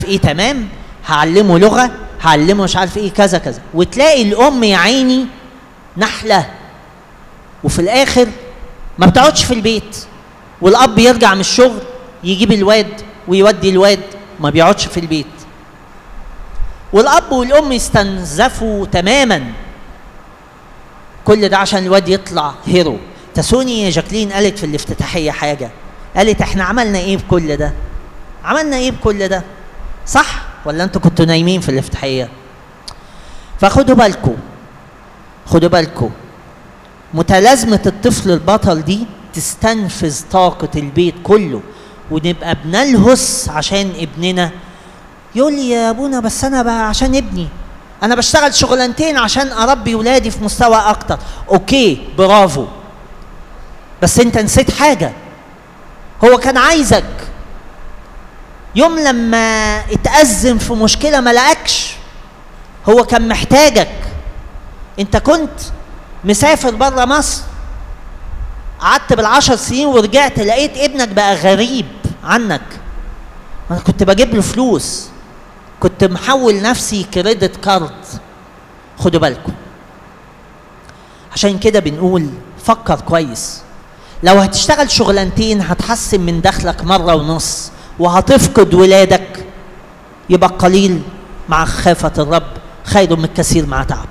ايه تمام هعلمه لغه هعلمه مش عارف ايه كذا كذا وتلاقي الام يا عيني نحله وفي الاخر ما بتقعدش في البيت والاب يرجع من الشغل يجيب الواد ويودي الواد ما بيقعدش في البيت والاب والام يستنزفوا تماما كل ده عشان الواد يطلع هيرو تسوني جاكلين قالت في الافتتاحيه حاجه قالت احنا عملنا ايه بكل ده عملنا ايه بكل ده صح ولا انتوا كنتوا نايمين في الافتتاحيه فخدوا بالكم خدوا بالكم متلازمه الطفل البطل دي تستنفذ طاقه البيت كله ونبقى بنلهس عشان ابننا يقول لي يا ابونا بس انا بقى عشان ابني انا بشتغل شغلانتين عشان اربي ولادي في مستوى اكتر اوكي برافو بس انت نسيت حاجه هو كان عايزك يوم لما اتأزم في مشكلة ما لقاكش هو كان محتاجك انت كنت مسافر بره مصر قعدت بالعشر سنين ورجعت لقيت ابنك بقى غريب عنك انا كنت بجيب له فلوس كنت محول نفسي كريدت كارد خدوا بالكم عشان كده بنقول فكر كويس لو هتشتغل شغلانتين هتحسن من دخلك مرة ونص وهتفقد ولادك يبقى قليل مع خافة الرب خير من الكثير مع تعب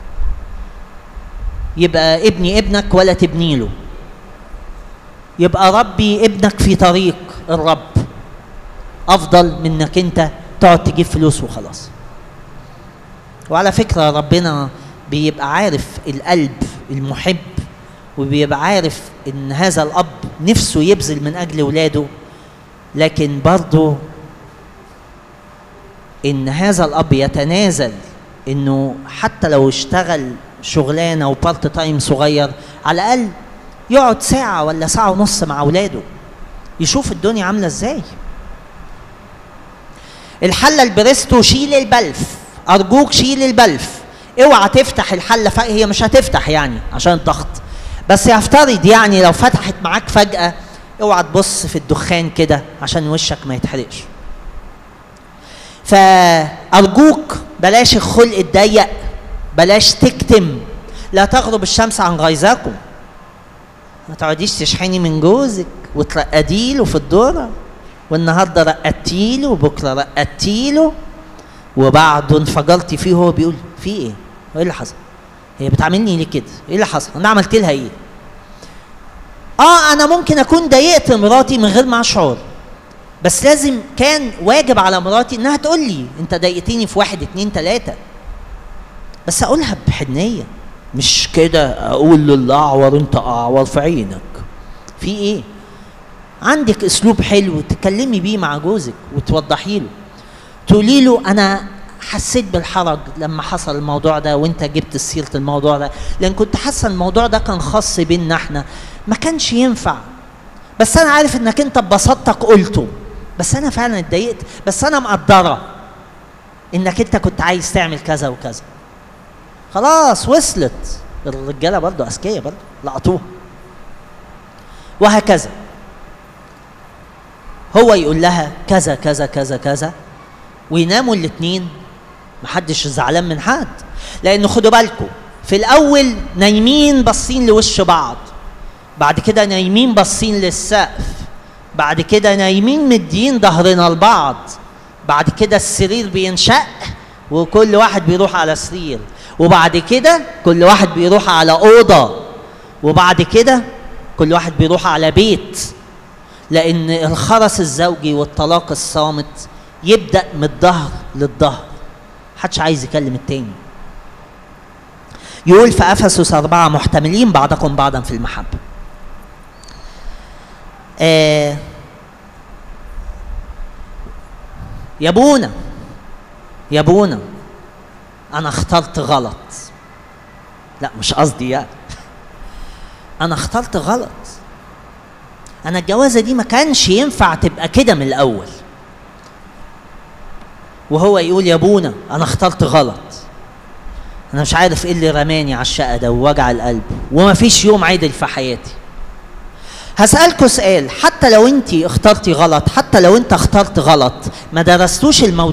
يبقى ابني ابنك ولا تبني له يبقى ربي ابنك في طريق الرب افضل من انك انت تقعد تجيب فلوس وخلاص وعلى فكره ربنا بيبقى عارف القلب المحب وبيبقى عارف ان هذا الاب نفسه يبذل من اجل ولاده لكن برضه ان هذا الاب يتنازل انه حتى لو اشتغل شغلانه وبارت تايم صغير على الاقل يقعد ساعه ولا ساعه ونص مع اولاده يشوف الدنيا عامله ازاي الحله البريستو شيل البلف ارجوك شيل البلف اوعى تفتح الحله ف... هي مش هتفتح يعني عشان الضغط بس يفترض يعني لو فتحت معاك فجاه اوعى تبص في الدخان كده عشان وشك ما يتحرقش فارجوك بلاش الخلق الضيق بلاش تكتم لا تغرب الشمس عن غيظكم ما تقعديش تشحني من جوزك وترقدي له في الدوره والنهارده رقدتي له وبكره رقدتي له وبعده انفجرتي فيه وهو بيقول في ايه؟ ايه اللي حصل؟ هي بتعاملني ليه كده؟ ايه اللي حصل؟ انا عملت لها ايه؟ اه انا ممكن اكون ضايقت مراتي من غير ما اشعر بس لازم كان واجب على مراتي انها تقول لي انت ضايقتني في واحد اتنين تلاته بس اقولها بحنيه مش كده اقول للاعور انت اعور في عينك في ايه عندك اسلوب حلو تتكلمي بيه مع جوزك وتوضحي له تقولي له انا حسيت بالحرج لما حصل الموضوع ده وانت جبت سيره الموضوع ده لان كنت حاسه الموضوع ده كان خاص بينا احنا ما كانش ينفع بس انا عارف انك انت ببساطتك قلته بس انا فعلا اتضايقت بس انا مقدره انك انت كنت عايز تعمل كذا وكذا خلاص وصلت الرجاله برضه اذكياء برضه لقطوها وهكذا هو يقول لها كذا كذا كذا كذا ويناموا الاثنين محدش زعلان من حد لان خدوا بالكم في الاول نايمين باصين لوش بعض بعد كده نايمين باصين للسقف بعد كده نايمين مدين ظهرنا لبعض بعد كده السرير بينشق وكل واحد بيروح على سرير وبعد كده كل واحد بيروح على اوضه وبعد كده كل واحد بيروح على بيت لان الخرس الزوجي والطلاق الصامت يبدا من الظهر للظهر محدش عايز يكلم التاني يقول في افسس اربعه محتملين بعضكم بعضا في المحبه آه يا ابونا يا ابونا انا اخترت غلط لا مش قصدي يعني انا اخترت غلط انا الجوازه دي ما كانش ينفع تبقى كده من الاول وهو يقول يا ابونا انا اخترت غلط انا مش عارف ايه اللي رماني على الشقه ده ووجع القلب وما فيش يوم عدل في حياتي هسألكوا سؤال حتى لو انت اخترتي غلط حتى لو انت اخترت غلط ما درستوش الموضوع